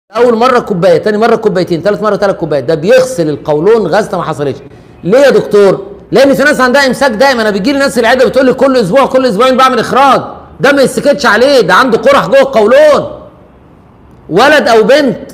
اول مره كوبايه تاني مره كوبايتين ثالث مره ثلاث كوبايات ده بيغسل القولون غسله ما حصلتش ليه يا دكتور لان في ناس عندها امساك دائم انا بيجي لي ناس العياده بتقول لي كل اسبوع كل اسبوعين بعمل اخراج ده ما يسكتش عليه ده عنده قرح جوه القولون ولد او بنت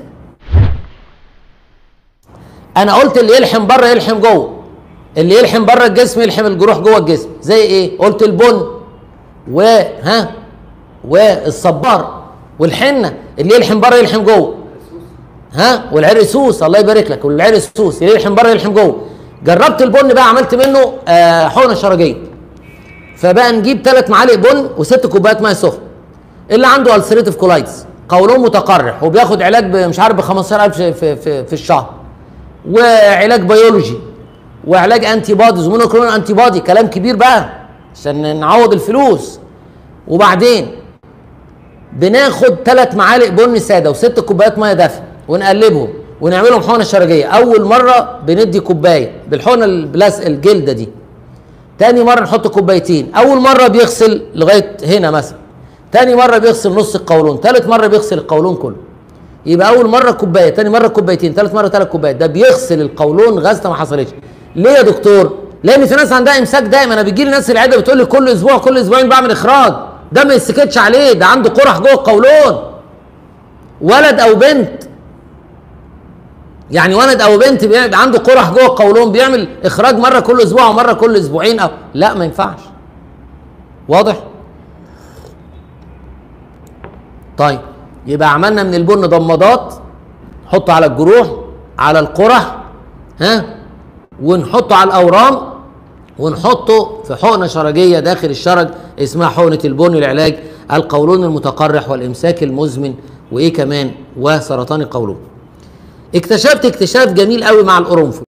انا قلت اللي يلحم بره يلحم جوه اللي يلحم بره الجسم يلحم الجروح جوه الجسم زي ايه قلت البن وها والصبار والحنه اللي يلحم بره يلحم جوه ها والعرقسوس الله يبارك لك والعرقسوس اللي يلحم بره يلحم جوه جربت البن بقى عملت منه آه حقنه شرجيه فبقى نجيب ثلاث معالق بن وست كوبايات ميه سخنه اللي عنده السريتيف كولايتس قولون متقرح وبياخد علاج مش عارف ب 15000 في, في, في الشهر وعلاج بيولوجي وعلاج انتي بوديز ومونوكلونال انتي بودي كلام كبير بقى عشان نعوض الفلوس وبعدين بناخد ثلاث معالق بن ساده وست كوبايات ميه دافيه ونقلبهم ونعملهم حقنه شرجيه اول مره بندي كوبايه بالحقنه البلاس الجلده دي تاني مره نحط كوبايتين اول مره بيغسل لغايه هنا مثلا تاني مره بيغسل نص القولون تالت مره بيغسل القولون كله يبقى اول مره كوبايه تاني مره كوبايتين تالت مره ثلاث كوبايات ده بيغسل القولون غسله ما حصلتش ليه يا دكتور لان في ناس عندها امساك دائم انا بيجي لي ناس العياده بتقول لي كل اسبوع كل اسبوعين بعمل اخراج ده ما يسكتش عليه ده عنده قرح جوه القولون ولد او بنت يعني ولد او بنت بيبقى عنده قرح جوه القولون بيعمل اخراج مره كل اسبوع ومره كل اسبوعين او لا ما ينفعش واضح طيب يبقى عملنا من البن ضمادات نحطه على الجروح على القرح ها ونحطه على الاورام ونحطه في حقنه شرجيه داخل الشرج اسمها حقنه البن لعلاج القولون المتقرح والامساك المزمن وايه كمان وسرطان القولون اكتشفت اكتشاف جميل قوي مع القرنفل